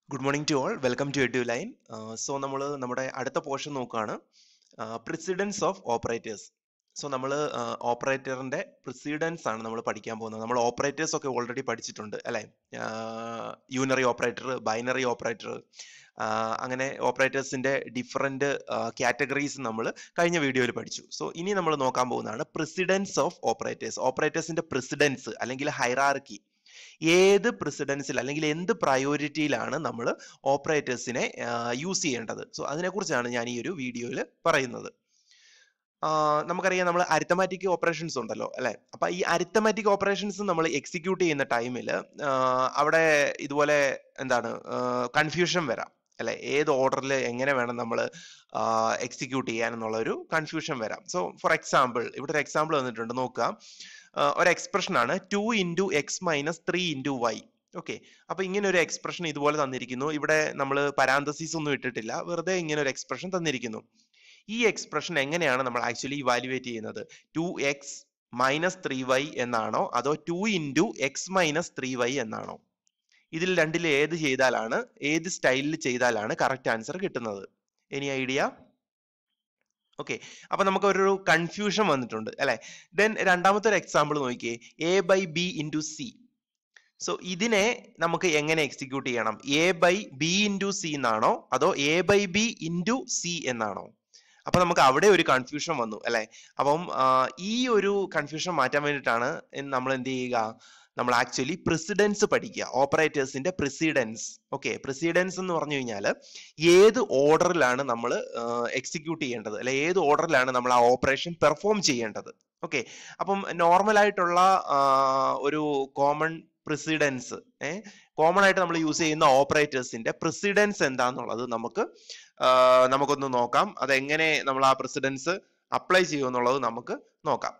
good morning to all welcome to Eduline so നമ്മൾ നമ്മുടെ അടുത്ത പോർഷൻ നോക്കുകയാണ് പ്രിസിഡൻസ് ഓഫ് ഓപ്പറേറ്റേഴ്സ് സോ നമ്മൾ ഓപ്പറേറ്ററിന്റെ പ്രിസിഡൻസ് ആണ് നമ്മൾ പഠിക്കാൻ പോകുന്നത് നമ്മൾ ഓപ്പറേറ്റേഴ്സ് ഒക്കെ ഓൾറെഡി പഠിച്ചിട്ടുണ്ട് അല്ലെ യൂണറി ഓപ്പറേറ്റർ ബൈനറി ഓപ്പറേറ്റർ അങ്ങനെ ഓപ്പറേറ്റേഴ്സിന്റെ ഡിഫറെന്റ് കാറ്റഗറീസ് നമ്മൾ കഴിഞ്ഞ വീഡിയോയിൽ പഠിച്ചു സോ ഇനി നമ്മൾ നോക്കാൻ പോകുന്നതാണ് പ്രിസിഡൻസ് ഓഫ് ഓപ്പറേറ്റേഴ്സ് ഓപ്പറേറ്റേഴ്സിന്റെ പ്രിസിഡൻസ് അല്ലെങ്കിൽ ഹൈറാർക്കി ഏത് പ്രസിഡൻസിൽ അല്ലെങ്കിൽ എന്ത് പ്രയോറിറ്റിയിലാണ് നമ്മൾ ഓപ്പറേറ്റേഴ്സിനെ യൂസ് ചെയ്യേണ്ടത് സോ അതിനെക്കുറിച്ചാണ് ഞാൻ ഈ ഒരു വീഡിയോയിൽ പറയുന്നത് നമുക്കറിയാം നമ്മൾ അരിത്തമാറ്റിക് ഓപ്പറേഷൻസ് ഉണ്ടല്ലോ അല്ലെ അപ്പൊ ഈ അരിത്തമാറ്റിക് ഓപ്പറേഷൻസ് നമ്മൾ എക്സിക്യൂട്ട് ചെയ്യുന്ന ടൈമിൽ അവിടെ ഇതുപോലെ എന്താണ് കൺഫ്യൂഷൻ വരാം അല്ലെ ഏത് ഓർഡറിൽ എങ്ങനെ വേണം നമ്മൾ എക്സിക്യൂട്ട് ചെയ്യാൻ എന്നുള്ള ഒരു കൺഫ്യൂഷൻ വരാം സോ ഫോർ എക്സാമ്പിൾ ഇവിടെ ഒരു എക്സാമ്പിൾ വന്നിട്ടുണ്ട് നോക്കാം ഒരു എക്സ്പ്രഷൻ ആണ് two into X minus three into Y okay അപ്പൊ ഇങ്ങനെ ഒരു എക്സ്പ്രഷൻ ഇതുപോലെ തന്നിരിക്കുന്നു ഇവിടെ നമ്മൾ പരാന്തസീസ് ഒന്നും ഇട്ടിട്ടില്ല വെറുതെ ഇങ്ങനെ ഒരു എക്സ്പ്രഷൻ തന്നിരിക്കുന്നു ഈ എക്സ്പ്രഷൻ എങ്ങനെയാണ് നമ്മൾ ആക്ച്വലി ഇവാലുവേറ്റ് ചെയ്യുന്നത് two X minus three Y എന്നാണോ അതോ two into X minus three Y എന്നാണോ ഇതിൽ രണ്ടിൽ ഏത് ചെയ്താലാണ് ഏത് സ്റ്റൈലിൽ ചെയ്താലാണ് കറക്റ്റ് ആൻസർ കിട്ടുന്നത് എനി ഐഡിയ ഓക്കെ അപ്പൊ നമുക്ക് ഒരു കൺഫ്യൂഷൻ വന്നിട്ടുണ്ട് അല്ലെ ദെൻ രണ്ടാമത്തെ ഒരു എക്സാമ്പിൾ നോക്കിയേ A by B into C so ഇതിനെ നമുക്ക് എങ്ങനെ എക്സിക്യൂട്ട് ചെയ്യണം A by B into C എന്നാണോ അതോ A by B into C എന്നാണോ അപ്പൊ നമുക്ക് അവിടെ ഒരു കൺഫ്യൂഷൻ വന്നു അല്ലെ അപ്പം ഈ ഒരു കൺഫ്യൂഷൻ മാറ്റാൻ വേണ്ടിയിട്ടാണ് നമ്മൾ എന്ത് ചെയ്യുക നമ്മൾ ആക്ച്വലി പ്രസിഡൻസ് പഠിക്കുക ഓപ്പറേറ്റേഴ്സിന്റെ പ്രസിഡൻസ് ഓക്കെ പ്രസിഡൻസ് എന്ന് പറഞ്ഞു കഴിഞ്ഞാൽ ഏത് ഓർഡറിലാണ് നമ്മൾ എക്സിക്യൂട്ട് ചെയ്യേണ്ടത് അല്ലെ ഏത് ഓർഡറിലാണ് നമ്മൾ ആ ഓപ്പറേഷൻ പെർഫോം ചെയ്യേണ്ടത് ഓക്കെ അപ്പം നോർമൽ ആയിട്ടുള്ള ഒരു കോമൺ പ്രസിഡൻസ് ഏഹ് കോമൺ ആയിട്ട് നമ്മൾ യൂസ് ചെയ്യുന്ന ഓപ്പറേറ്റേഴ്സിന്റെ പ്രസിഡൻസ് എന്താന്നുള്ളത് നമുക്ക് നമുക്കൊന്ന് നോക്കാം അതെങ്ങനെ നമ്മൾ ആ പ്രസിഡൻസ് അപ്ലൈ ചെയ്യുമെന്നുള്ളത് നമുക്ക് നോക്കാം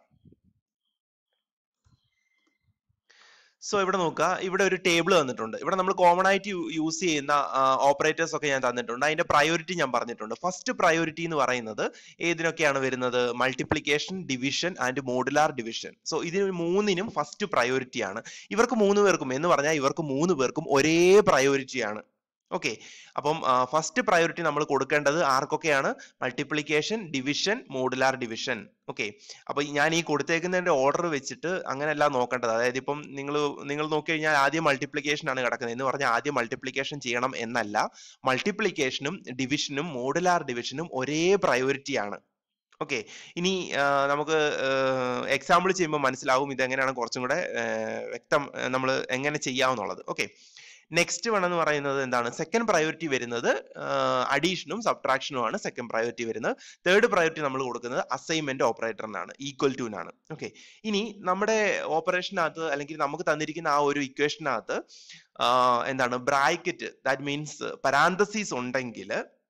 സോ ഇവിടെ നോക്കുക ഇവിടെ ഒരു ടേബിൾ തന്നിട്ടുണ്ട് ഇവിടെ നമ്മൾ കോമൺ ആയിട്ട് യൂസ് ചെയ്യുന്ന ഓപ്പറേറ്റേഴ്സ് ഒക്കെ ഞാൻ തന്നിട്ടുണ്ട് അതിന്റെ പ്രയോറിറ്റി ഞാൻ പറഞ്ഞിട്ടുണ്ട് ഫസ്റ്റ് പ്രയോറിറ്റി എന്ന് പറയുന്നത് ഏതിനൊക്കെയാണ് വരുന്നത് multiplication division and modular division so ഇതിന് മൂന്നിനും ഫസ്റ്റ് പ്രയോറിറ്റി ആണ് ഇവർക്ക് മൂന്ന് പേർക്കും എന്ന് പറഞ്ഞാൽ ഇവർക്ക് മൂന്ന് പേർക്കും ഒരേ പ്രയോറിറ്റി ആണ് ഓക്കെ അപ്പം ഫസ്റ്റ് പ്രയോറിറ്റി നമ്മൾ കൊടുക്കേണ്ടത് ആർക്കൊക്കെയാണ് multiplication division modular division okay അപ്പൊ ഞാൻ ഈ കൊടുത്തേക്കുന്നതിന്റെ ഓർഡർ വെച്ചിട്ട് അങ്ങനെയല്ല നോക്കേണ്ടത് അതായത് ഇപ്പം നിങ്ങൾ നിങ്ങൾ നോക്കി കഴിഞ്ഞാൽ ആദ്യം മൾട്ടിപ്ലിക്കേഷൻ ആണ് കിടക്കുന്നത് എന്ന് പറഞ്ഞാൽ ആദ്യം മൾട്ടിപ്ലിക്കേഷൻ ചെയ്യണം എന്നല്ല മൾട്ടിപ്ലിക്കേഷനും ഡിവിഷനും മോഡുലാർ ഡിവിഷനും ഒരേ പ്രയോറിറ്റി ആണ് ഓക്കെ ഇനി നമുക്ക് എക്സാമ്പിൾ ചെയ്യുമ്പോൾ മനസ്സിലാവും ഇതെങ്ങനെയാണ് കുറച്ചും കൂടെ വ്യക്തം നമ്മൾ എങ്ങനെ ചെയ്യാമെന്നുള്ളത് ഓക്കെ നെക്സ്റ്റ് വൺ എന്ന് പറയുന്നത് എന്താണ് സെക്കൻഡ് പ്രയോറിറ്റി വരുന്നത് അഡീഷനും സബ്ട്രാക്ഷനും ആണ് സെക്കൻഡ് പ്രയോറിറ്റി വരുന്നത് തേർഡ് പ്രയോറിറ്റി നമ്മൾ കൊടുക്കുന്നത് അസൈൻമെന്റ് ഓപ്പറേറ്ററിനാണ് ഈക്വൽ ടുനാണ് ഓക്കെ ഇനി നമ്മുടെ ഓപ്പറേഷനകത്ത് അല്ലെങ്കിൽ നമുക്ക് തന്നിരിക്കുന്ന ആ ഒരു ഇക്വേഷനകത്ത് എന്താണ് ബ്രാക്കറ്റ് ദാറ്റ് മീൻസ് പരാന്തസീസ് ഉണ്ടെങ്കിൽ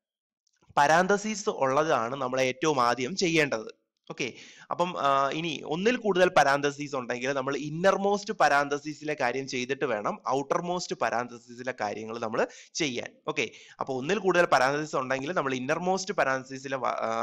പരാന്തസീസ് ഉള്ളതാണ് നമ്മൾ ഏറ്റവും ആദ്യം ചെയ്യേണ്ടത് ഓക്കെ അപ്പം ഇനി ഒന്നിൽ കൂടുതൽ പരാന്തസീസ് ഉണ്ടെങ്കിൽ നമ്മൾ ഇന്നർ മോസ്റ്റ് പരാന്തസീസിലെ കാര്യം ചെയ്തിട്ട് വേണം ഔട്ടർ മോസ്റ്റ് പരാന്തസീസിലെ കാര്യങ്ങൾ നമ്മൾ ചെയ്യാൻ ഓക്കെ അപ്പൊ ഒന്നിൽ കൂടുതൽ പരാന്തസീസ് ഉണ്ടെങ്കിൽ നമ്മൾ ഇന്നർ മോസ്റ്റ് പരാന്തസീസിലെ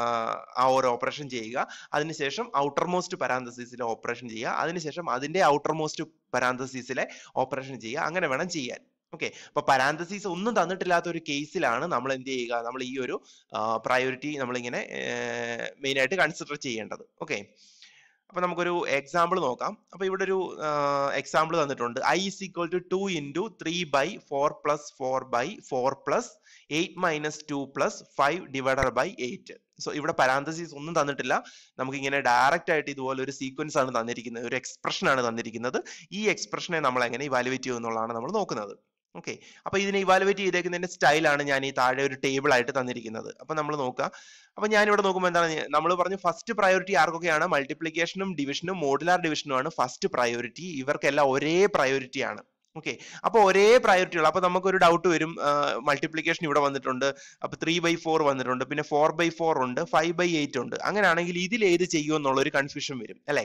ആ ഒരു ഓപ്പറേഷൻ ചെയ്യുക അതിനുശേഷം ഔട്ടർ മോസ്റ്റ് പരാന്തസീസിലെ ഓപ്പറേഷൻ ചെയ്യുക അതിനുശേഷം അതിന്റെ ഔട്ടർ മോസ്റ്റ് പരാന്തസീസിലെ ഓപ്പറേഷൻ ചെയ്യുക അങ്ങനെ വേണം ചെയ്യാൻ ഓക്കെ അപ്പൊ പരാന്തസീസ് ഒന്നും തന്നിട്ടില്ലാത്ത ഒരു കേസിലാണ് നമ്മൾ എന്ത് ചെയ്യുക നമ്മൾ ഈ ഒരു പ്രയോറിറ്റി നമ്മളിങ്ങനെ മെയിൻ ആയിട്ട് കൺസിഡർ ചെയ്യേണ്ടത് ഓക്കെ അപ്പൊ നമുക്കൊരു എക്സാമ്പിൾ നോക്കാം അപ്പൊ ഇവിടെ ഒരു എക്സാമ്പിൾ തന്നിട്ടുണ്ട് I is equal to two into three by four plus four by four plus eight minus two plus five divider by eight so ഇവിടെ പരാന്തസീസ് ഒന്നും തന്നിട്ടില്ല നമുക്ക് ഇങ്ങനെ ഡയറക്റ്റ് ആയിട്ട് ഇതുപോലെ ഒരു സീക്വൻസ് ആണ് തന്നിരിക്കുന്നത് ഒരു എക്സ്പ്രഷൻ ആണ് തന്നിരിക്കുന്നത് ഈ എക്സ്പ്രഷനെ നമ്മൾ എങ്ങനെ ഇവാലുവേറ്റ് ചെയ്യും എന്നുള്ളതാണ് നമ്മൾ നോക്കുന്നത് ഓക്കെ അപ്പൊ ഇതിനെ ഇവാലുവേറ്റ് ചെയ്തേക്കുന്നതിന്റെ സ്റ്റൈലാണ് ഞാൻ ഈ താഴെ ഒരു ടേബിൾ ആയിട്ട് തന്നിരിക്കുന്നത് അപ്പൊ നമ്മൾ നോക്കുക അപ്പൊ ഞാൻ ഇവിടെ നോക്കുമ്പോൾ എന്താണ് നമ്മൾ പറഞ്ഞു ഫസ്റ്റ് പ്രയോറിറ്റി ആർക്കൊക്കെയാണ് മൾട്ടിപ്ലിക്കേഷനും ഡിവിഷനും മോഡുലാർ ഡിവിഷനും ആണ് ഫസ്റ്റ് പ്രയോറിറ്റി ഇവർക്കെല്ലാം ഒരേ പ്രയോറിറ്റി ആണ് ഓക്കെ അപ്പൊ ഒരേ പ്രയോറിറ്റി ഉള്ള അപ്പൊ നമുക്ക് ഒരു ഡൗട്ട് വരും മൾട്ടിപ്ലിക്കേഷൻ ഇവിടെ വന്നിട്ടുണ്ട് അപ്പൊ ത്രീ ബൈ ഫോർ വന്നിട്ടുണ്ട് പിന്നെ ഫോർ ബൈ ഫോർ ഉണ്ട് ഫൈവ് ബൈ എയ്റ്റ് ഉണ്ട് അങ്ങനെയാണെങ്കിൽ ഇതിൽ ഏത് ചെയ്യും എന്നുള്ള ഒരു കൺഫ്യൂഷൻ വരും അല്ലെ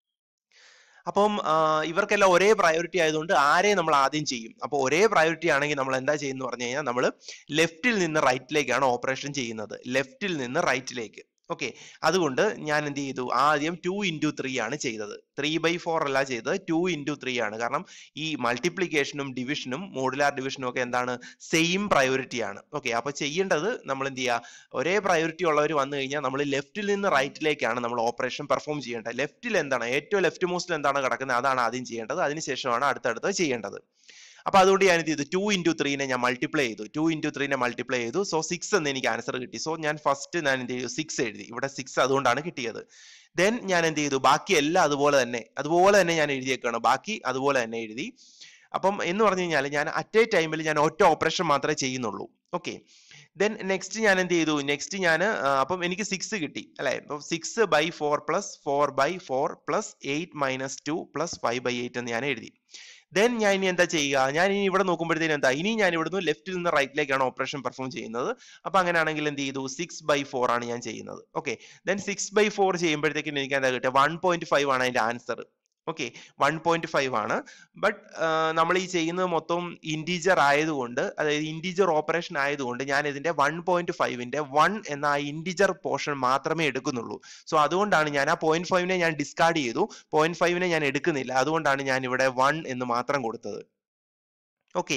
അപ്പം ഇവർക്കെല്ലാം ഒരേ പ്രയോറിറ്റി ആയതുകൊണ്ട് ആരെ നമ്മൾ ആദ്യം ചെയ്യും അപ്പോൾ ഒരേ പ്രയോറിറ്റി ആണെങ്കിൽ നമ്മൾ എന്താ ചെയ്യുന്നത് പറഞ്ഞു കഴിഞ്ഞാൽ നമ്മൾ ലെഫ്റ്റിൽ നിന്ന് റൈറ്റിലേക്കാണ് ഓപ്പറേഷൻ ചെയ്യുന്നത് ലെഫ്റ്റിൽ നിന്ന് റൈറ്റിലേക്ക് ഓക്കെ അതുകൊണ്ട് ഞാൻ എന്ത് ചെയ്തു ആദ്യം ടു ഇൻറ്റു ത്രീ ആണ് ചെയ്തത് ത്രീ ബൈ ഫോർ അല്ല ചെയ്തത് ടു ഇൻറ്റു ത്രീ ആണ് കാരണം ഈ മൾട്ടിപ്ലിക്കേഷനും ഡിവിഷനും മോഡുലാർ ഡിവിഷനും ഒക്കെ എന്താണ് സെയിം പ്രയോറിറ്റി ആണ് ഓക്കെ അപ്പൊ ചെയ്യേണ്ടത് നമ്മൾ എന്ത് ചെയ്യുക ഒരേ പ്രയോറിറ്റി ഉള്ളവർ വന്നു കഴിഞ്ഞാൽ നമ്മൾ ലെഫ്റ്റിൽ നിന്ന് റൈറ്റിലേക്കാണ് നമ്മൾ ഓപ്പറേഷൻ പെർഫോം ചെയ്യേണ്ടത് ലെഫ്റ്റിൽ എന്താണ് ഏറ്റവും ലെഫ്റ്റ് മോസ്റ്റിൽ എന്താണ് കിടക്കുന്നത് അതാണ് ആദ്യം ചെയ്യേണ്ടത് അതിനുശേഷമാണ് അടുത്തടുത്ത് ചെയ്യേണ്ടത് അപ്പൊ അതുകൊണ്ട് ഞാൻ എന്ത് ചെയ്തു ടു ഇൻറ്റു ത്രീനെ ഞാൻ മൾട്ടിപ്ലൈ ചെയ്തു ടു ഇൻറ്റു ത്രീനെ മൾട്ടിപ്ലൈ ചെയ്തു സോ സിക്സ് എന്ന് എനിക്ക് ആൻസർ കിട്ടി സോ ഞാൻ ഫസ്റ്റ് ഞാൻ എന്ത് ചെയ്തു സിക്സ് എഴുതി ഇവിടെ സിക്സ് അതുകൊണ്ടാണ് കിട്ടിയത് ദെൻ ഞാൻ എന്ത് ചെയ്തു ബാക്കി എല്ലാം അതുപോലെ തന്നെ അതുപോലെ തന്നെ ഞാൻ എഴുതിയേക്കാണ് ബാക്കി അതുപോലെ തന്നെ എഴുതി അപ്പം എന്ന് പറഞ്ഞു കഴിഞ്ഞാൽ ഞാൻ അറ്റ് എ ടൈമിൽ ഞാൻ ഒറ്റ ഓപ്പറേഷൻ മാത്രമേ ചെയ്യുന്നുള്ളൂ ഓക്കെ ദെൻ നെക്സ്റ്റ് ഞാൻ എന്ത് ചെയ്തു നെക്സ്റ്റ് ഞാൻ അപ്പം എനിക്ക് സിക്സ് കിട്ടി അല്ലെ അപ്പം six by four plus four by four plus eight minus two plus five by eight എന്ന് ഞാൻ എഴുതി ദെൻ ഞാൻ ഇനി എന്താ ചെയ്യുക ഞാൻ ഇനി ഇവിടെ നോക്കുമ്പോഴത്തേനും എന്താ ഇനി ഞാൻ ഇവിടുന്ന് ലെഫ്റ്റിൽ നിന്ന് റൈറ്റിലേക്കാണ് ഓപ്പറേഷൻ പെർഫോം ചെയ്യുന്നത് അപ്പൊ അങ്ങനെയാണെങ്കിൽ എന്ത് ചെയ്തു സിക്സ് ബൈ ഫോർ ആണ് ഞാൻ ചെയ്യുന്നത് okay then six by four ചെയ്യുമ്പോഴത്തേക്കും എനിക്ക് എന്താ കിട്ടുക വൺ പോയിന്റ് ഫൈവ് ആണ് അതിന്റെ answer okay one point five ആണ് ബട്ട് നമ്മൾ ഈ ചെയ്യുന്നത് മൊത്തം ഇൻറ്റീജർ ആയതുകൊണ്ട് അതായത് ഇൻറ്റീജർ ഓപ്പറേഷൻ ആയതുകൊണ്ട് ഞാൻ ഇതിന്റെ വൺ പോയിന്റ് ഫൈവിന്റെ വൺ എന്ന ആ ഇൻറ്റീജർ പോർഷൻ മാത്രമേ എടുക്കുന്നുള്ളൂ സോ അതുകൊണ്ടാണ് ഞാൻ ആ പോയിന്റ് ഫൈവിനെ ഞാൻ ഡിസ്കാർഡ് ചെയ്തു പോയിന്റ് ഫൈവിനെ ഞാൻ എടുക്കുന്നില്ല അതുകൊണ്ടാണ് ഞാൻ ഇവിടെ വൺ എന്ന് മാത്രം കൊടുത്തത് ഓക്കെ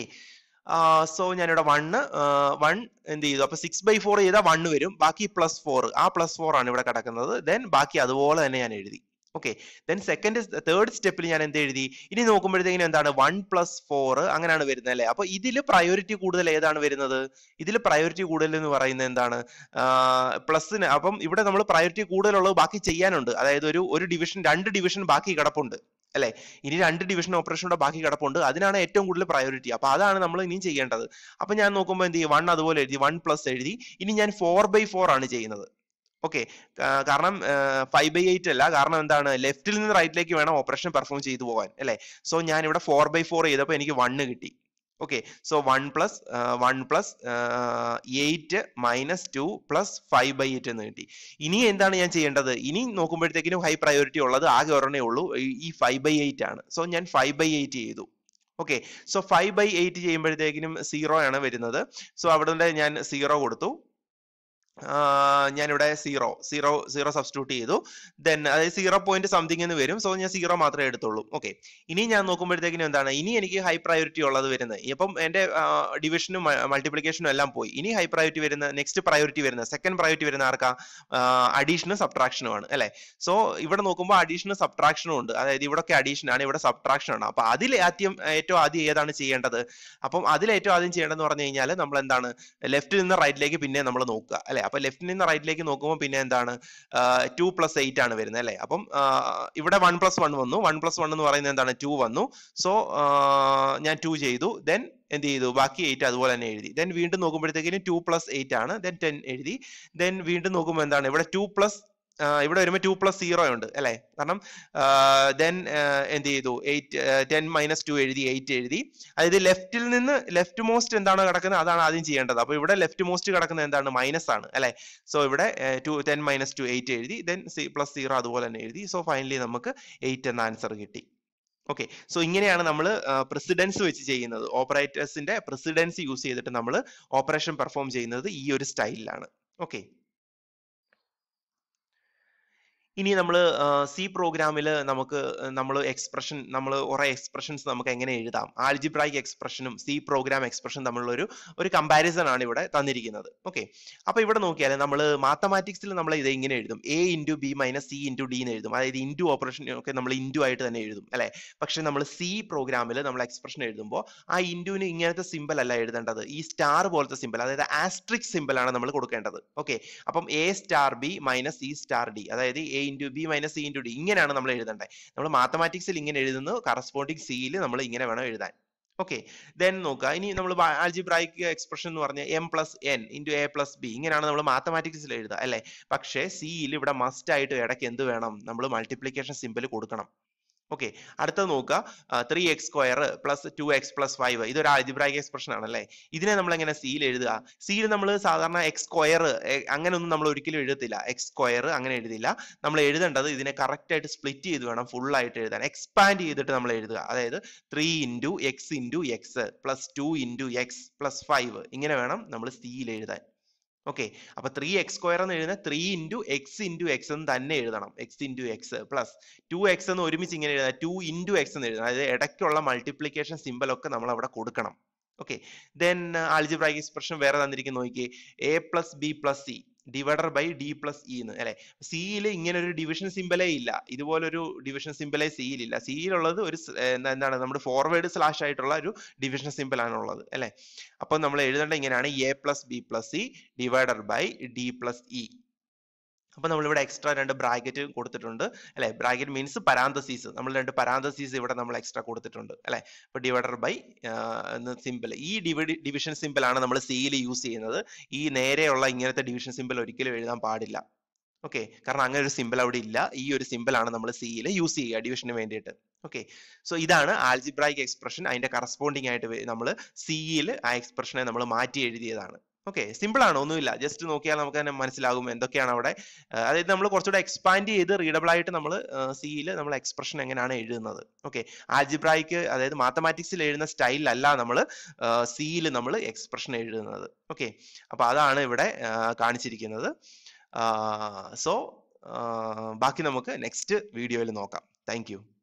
സോ ഞാനിവിടെ വണ്ണ് വൺ എന്ത് ചെയ്തു അപ്പൊ സിക്സ് ബൈ ഫോർ ചെയ്താൽ വണ്ണ് വരും ബാക്കി പ്ലസ് ഫോർ ആ പ്ലസ് ഫോർ ആണ് ഇവിടെ കിടക്കുന്നത് ദെൻ ബാക്കി അതുപോലെ തന്നെ ഞാൻ എഴുതി ഓക്കെ ദെൻ സെക്കൻഡ് തേർഡ് സ്റ്റെപ്പിൽ ഞാൻ എന്ത് എഴുതി ഇനി നോക്കുമ്പോഴത്തേക്കിനും എന്താണ് വൺ പ്ലസ് ഫോർ അങ്ങനെയാണ് വരുന്നത് അല്ലെ അപ്പൊ ഇതിൽ പ്രയോറിറ്റി കൂടുതൽ ഏതാണ് വരുന്നത് ഇതിൽ പ്രയോറിറ്റി കൂടുതൽ എന്ന് പറയുന്നത് എന്താണ് പ്ലസിന് അപ്പം ഇവിടെ നമ്മൾ പ്രയോറിറ്റി കൂടുതലുള്ളത് ബാക്കി ചെയ്യാനുണ്ട് അതായത് ഒരു ഒരു ഡിവിഷൻ രണ്ട് ഡിവിഷൻ ബാക്കി കിടപ്പുണ്ട് അല്ലെ ഇനി രണ്ട് ഡിവിഷൻ ഓപ്പറേഷനുടെ ബാക്കി കിടപ്പുണ്ട് അതിനാണ് ഏറ്റവും കൂടുതൽ പ്രയോറിറ്റി അപ്പൊ അതാണ് നമ്മൾ ഇനിയും ചെയ്യേണ്ടത് അപ്പൊ ഞാൻ നോക്കുമ്പോൾ എന്ത് ചെയ്യും വൺ അതുപോലെ എഴുതി വൺ പ്ലസ് എഴുതി ഇനി ഞാൻ ഫോർ ബൈ ഫോർ ആണ് ചെയ്യുന്നത് ഓക്കെ കാരണം ഫൈവ് ബൈ എയ്റ്റ് അല്ല കാരണം എന്താണ് ലെഫ്റ്റിൽ നിന്ന് റൈറ്റിലേക്ക് വേണം ഓപ്പറേഷൻ പെർഫോം ചെയ്തു പോകാൻ അല്ലെ സോ ഞാൻ ഇവിടെ ഫോർ ബൈ ഫോർ ചെയ്തപ്പോൾ എനിക്ക് വണ്ണ് കിട്ടി okay so one plus one plus eight minus two plus five by eight എന്ന് കിട്ടി ഇനി എന്താണ് ഞാൻ ചെയ്യേണ്ടത് ഇനി നോക്കുമ്പോഴത്തേക്കിനും ഹൈ പ്രയോറിറ്റി ഉള്ളത് ആകെ ഒരെണ്ണേ ഉള്ളൂ ഈ ഫൈവ് ബൈ എയ്റ്റ് ആണ് സോ ഞാൻ ഫൈവ് ബൈ എയ്റ്റ് ചെയ്തു okay so five by eight ചെയ്യുമ്പോഴത്തേക്കിനും സീറോ ആണ് വരുന്നത് സോ അവിടെ ഞാൻ സീറോ കൊടുത്തു ഞാനിവിടെ സീറോ സീറോ സീറോ സബ്സ്റ്റിറ്റ്യൂട്ട് ചെയ്തു ദെൻ അതായത് സീറോ പോയിന്റ് സംതിങ് എന്ന് വരും സോ ഞാൻ സീറോ മാത്രമേ എടുത്തുള്ളൂ ഓക്കെ ഇനി ഞാൻ നോക്കുമ്പോഴത്തേക്കിനും എന്താണ് ഇനി എനിക്ക് ഹൈ പ്രയോറിറ്റി ഉള്ളത് വരുന്നത് ഇപ്പം എന്റെ ഡിവിഷനും മൾട്ടിപ്ലിക്കേഷനും എല്ലാം പോയി ഇനി ഹൈ പ്രയോറിറ്റി വരുന്ന നെക്സ്റ്റ് പ്രയോറിറ്റി വരുന്ന സെക്കൻഡ് പ്രയോറിറ്റി വരുന്ന ആർക്കാ അഡീഷനും സബ്ട്രാക്ഷനും ആണ് അല്ലെ സോ ഇവിടെ നോക്കുമ്പോൾ അഡീഷനും സബ്ട്രാക്ഷനും ഉണ്ട് അതായത് ഇവിടൊക്കെ അഡീഷൻ ആണ് ഇവിടെ സബ്ട്രാക്ഷൻ ആണ് അപ്പൊ അതിൽ ആദ്യം ഏറ്റവും ആദ്യം ഏതാണ് ചെയ്യേണ്ടത് അപ്പം അതിൽ ഏറ്റവും ആദ്യം ചെയ്യേണ്ടതെന്ന് പറഞ്ഞു കഴിഞ്ഞാൽ നമ്മൾ എന്താണ് ലെഫ്റ്റിൽ നിന്ന് റൈറ്റിലേക്ക് പിന്നെ നമ്മൾ നോക്കുക അല്ലെ അപ്പൊ ലെഫ്റ്റിൽ നിന്ന് റൈറ്റിലേക്ക് നോക്കുമ്പോൾ പിന്നെ എന്താണ് ടു പ്ലസ് എയ്റ്റ് ആണ് വരുന്നത് അല്ലെ അപ്പം ഇവിടെ വൺ പ്ലസ് വൺ വന്നു വൺ പ്ലസ് വൺ എന്ന് പറയുന്നത് എന്താണ് ടു വന്നു സോ ഞാൻ ടു ചെയ്തു ദെൻ എന്ത് ചെയ്തു ബാക്കി എയ്റ്റ് അതുപോലെ തന്നെ എഴുതി ദെൻ വീണ്ടും നോക്കുമ്പോഴത്തേക്കിനും ടു പ്ലസ് എയ്റ്റ് ആണ് ദെൻ ടെൻ എഴുതി ദെൻ വീണ്ടും നോക്കുമ്പോൾ എന്താണ് ഇവിടെ ടു പ്ലസ് ഇവിടെ വരുമ്പോൾ ടു പ്ലസ് സീറോ ഉണ്ട് അല്ലെ കാരണം ദെൻ എന്ത് ചെയ്തു എയ്റ്റ് ടെൻ മൈനസ് ടു എഴുതി എയ്റ്റ് എഴുതി അതായത് ലെഫ്റ്റിൽ നിന്ന് ലെഫ്റ്റ് മോസ്റ്റ് എന്താണ് കിടക്കുന്നത് അതാണ് ആദ്യം ചെയ്യേണ്ടത് അപ്പൊ ഇവിടെ ലെഫ്റ്റ് മോസ്റ്റ് കിടക്കുന്നത് എന്താണ് മൈനസ് ആണ് അല്ലെ സോ ഇവിടെ two ten minus two eight എഴുതി ദെൻ പ്ലസ് സീറോ അതുപോലെ തന്നെ എഴുതി സോ ഫൈനലി നമുക്ക് എയ്റ്റ് എന്ന ആൻസർ കിട്ടി ഓക്കെ സോ ഇങ്ങനെയാണ് നമ്മൾ പ്രസിഡൻസ് വെച്ച് ചെയ്യുന്നത് ഓപ്പറേറ്റേഴ്സിന്റെ പ്രസിഡൻസ് യൂസ് ചെയ്തിട്ട് നമ്മൾ ഓപ്പറേഷൻ പെർഫോം ചെയ്യുന്നത് ഈ ഒരു സ്റ്റൈലിലാണ് ഓക്കെ ഇനി നമ്മൾ സി പ്രോഗ്രാമിൽ നമുക്ക് നമ്മൾ എക്സ്പ്രഷൻ നമ്മൾ കുറെ എക്സ്പ്രഷൻസ് നമുക്ക് എങ്ങനെ എഴുതാം ആൽജിബ്രായിക് എക്സ്പ്രഷനും സി പ്രോഗ്രാം എക്സ്പ്രഷൻ തമ്മിലുള്ള ഒരു ഒരു കമ്പാരിസൺ ആണ് ഇവിടെ തന്നിരിക്കുന്നത് ഓക്കെ അപ്പൊ ഇവിടെ നോക്കിയാൽ നമ്മൾ മാത്തമാറ്റിക്സിൽ നമ്മൾ ഇത് ഇങ്ങനെ എഴുതും A into B minus C into D എന്ന് എഴുതും അതായത് ഇൻറ്റു ഓപ്പറേഷൻ ഒക്കെ നമ്മൾ ഇൻറ്റു ആയിട്ട് തന്നെ എഴുതും അല്ലെ പക്ഷെ നമ്മൾ സി പ്രോഗ്രാമിൽ നമ്മൾ എക്സ്പ്രഷൻ എഴുതുമ്പോൾ ആ ഇൻറ്റുവിന് ഇങ്ങനത്തെ സിമ്പിൾ അല്ല എഴുതേണ്ടത് ഈ സ്റ്റാർ പോലത്തെ സിമ്പിൾ അതായത് ആസ്ട്രിക് സിമ്പിൾ ആണ് നമ്മൾ കൊടുക്കേണ്ടത് ഓക്കെ അപ്പം A star B minus C star D അതായത് A into B minus C into D ഇങ്ങനെയാണ് നമ്മൾ എഴുതേണ്ടത് നമ്മൾ മാത്തമാറ്റിക്സിൽ ഇങ്ങനെ എഴുതുന്നു കറസ്പോണ്ടിങ് സിയിൽ നമ്മൾ ഇങ്ങനെ വേണം എഴുതാൻ ഓക്കെ ദെൻ നോക്കുക ഇനി നമ്മൾ ആൽജിബ്രായിക് എക്സ്പ്രഷൻ എന്ന് പറഞ്ഞ M plus N into A plus B ഇങ്ങനെയാണ് നമ്മൾ മാത്തമാറ്റിക്സിൽ എഴുതുക അല്ലെ പക്ഷേ സിയിൽ ഇവിടെ മസ്റ്റ് ആയിട്ട് ഇടയ്ക്ക് എന്ത് വേണം നമ്മൾ മൾട്ടിപ്ലിക്കേഷൻ സിമ്പിൾ കൊടുക്കണം ഓക്കെ അടുത്തത് നോക്കുക three X square plus two X plus five ഇതൊരു ആൽജിബ്രായിക് എക്സ്പ്രഷൻ ആണല്ലേ ഇതിനെ നമ്മൾ എങ്ങനെ സിയിൽ എഴുതുക സിയിൽ നമ്മൾ സാധാരണ എക്സ് സ്ക്വയർ അങ്ങനെയൊന്നും നമ്മൾ ഒരിക്കലും എഴുതത്തില്ല എക്സ് സ്ക്വയർ അങ്ങനെ എഴുതില്ല നമ്മൾ എഴുതേണ്ടത് ഇതിനെ കറക്റ്റ് ആയിട്ട് സ്പ്ലിറ്റ് ചെയ്ത് വേണം ഫുൾ ആയിട്ട് എഴുതാൻ എക്സ്പാൻഡ് ചെയ്തിട്ട് നമ്മൾ എഴുതുക അതായത് three into X into X plus two into X plus five ഇങ്ങനെ വേണം നമ്മൾ സിയിൽ എഴുതാൻ ഓക്കെ അപ്പൊ ത്രീ എക്സ് സ്ക്വയർ എന്ന് എഴുതുന്ന three into X into X എന്ന് തന്നെ എഴുതണം X into X plus two X എന്ന് ഒരുമിച്ച് ഇങ്ങനെ എഴുതാം ടു ഇൻറ്റു എക്സ് എന്ന് എഴുതണം അതായത് ഇടയ്ക്കുള്ള മൾട്ടിപ്ലിക്കേഷൻ സിമ്പൽ ഒക്കെ നമ്മൾ അവിടെ കൊടുക്കണം ഓക്കെ ദെൻ ആൾജിബ്രായിക് എക്സ്പ്രഷൻ വേറെ തന്നിരിക്കുന്നു നോക്കിയേ A plus B plus C divider by D plus E എന്ന് അല്ലെ സിയിൽ ഇങ്ങനെ ഒരു ഡിവിഷൻ സിമ്പലേ ഇല്ല ഇതുപോലൊരു ഡിവിഷൻ സിമ്പലേ സിയിൽ ഇല്ല സിയിലുള്ളത് ഒരു സ്- ഏർ എന്താ- എന്താണ് നമ്മുടെ ഫോർവേഡ് സ്ലാഷ് ആയിട്ടുള്ള ഒരു ഡിവിഷൻ സിമ്പിൾ ആണ് ഉള്ളത് അല്ലെ അപ്പൊ നമ്മൾ എഴുതേണ്ട ഇങ്ങനെയാണ് A plus B plus C divider by D plus E അപ്പൊ നമ്മൾ ഇവിടെ എക്സ്ട്രാ രണ്ട് ബ്രാക്കറ്റ് കൊടുത്തിട്ടുണ്ട് അല്ലെ ബ്രാക്കറ്റ് മീൻസ് പരാന്തസീസ് നമ്മൾ രണ്ട് പരാന്തസീസ് ഇവിടെ നമ്മൾ എക്സ്ട്രാ കൊടുത്തിട്ടുണ്ട് അല്ലെ അപ്പൊ ഡിവൈഡർ ബൈ സിമ്പിൾ ഈ ഡിവിഡ് ഡിവിഷൻ സിമ്പിൾ ആണ് നമ്മൾ സിയിൽ യൂസ് ചെയ്യുന്നത് ഈ നേരെയുള്ള ഇങ്ങനത്തെ ഡിവിഷൻ സിമ്പിൾ ഒരിക്കലും എഴുതാൻ പാടില്ല ഓക്കെ കാരണം അങ്ങനെ ഒരു സിമ്പിൾ അവിടെ ഇല്ല ഈ ഒരു സിമ്പിൾ ആണ് നമ്മൾ സിയിൽ യൂസ് ചെയ്യുക ഡിവിഷന് വേണ്ടിയിട്ട് ഓക്കെ സോ ഇതാണ് ആൽജിബ്രായിക് എക്സ്പ്രഷൻ അതിന്റെ കറസ്പോണ്ടിങ് ആയിട്ട് നമ്മൾ സിയിൽ ആ എക്സ്പ്രഷനെ നമ്മൾ മാറ്റി എഴുതിയതാണ് ഓക്കെ സിമ്പിൾ ആണ് ഒന്നുമില്ല ജസ്റ്റ് നോക്കിയാൽ നമുക്ക് തന്നെ മനസ്സിലാകും എന്തൊക്കെയാണ് അവിടെ ആ, അതായത് നമ്മൾ കുറച്ചുകൂടെ എക്സ്പാൻഡ് ചെയ്ത് റീഡബിൾ ആയിട്ട് നമ്മൾ സിയിൽ നമ്മൾ എക്സ്പ്രഷൻ എങ്ങനെയാണ് എഴുതുന്നത് ഓക്കെ ആൽജിബ്രായിക്ക് അതായത് മാത്തമാറ്റിക്സിൽ എഴുതുന്ന സ്റ്റൈലിലല്ല നമ്മൾ സിയിൽ നമ്മൾ എക്സ്പ്രഷൻ എഴുതുന്നത് ഓക്കെ അപ്പൊ അതാണ് ഇവിടെ ആ, കാണിച്ചിരിക്കുന്നത് സോ ബാക്കി നമുക്ക് നെക്സ്റ്റ് വീഡിയോയിൽ നോക്കാം താങ്ക് യു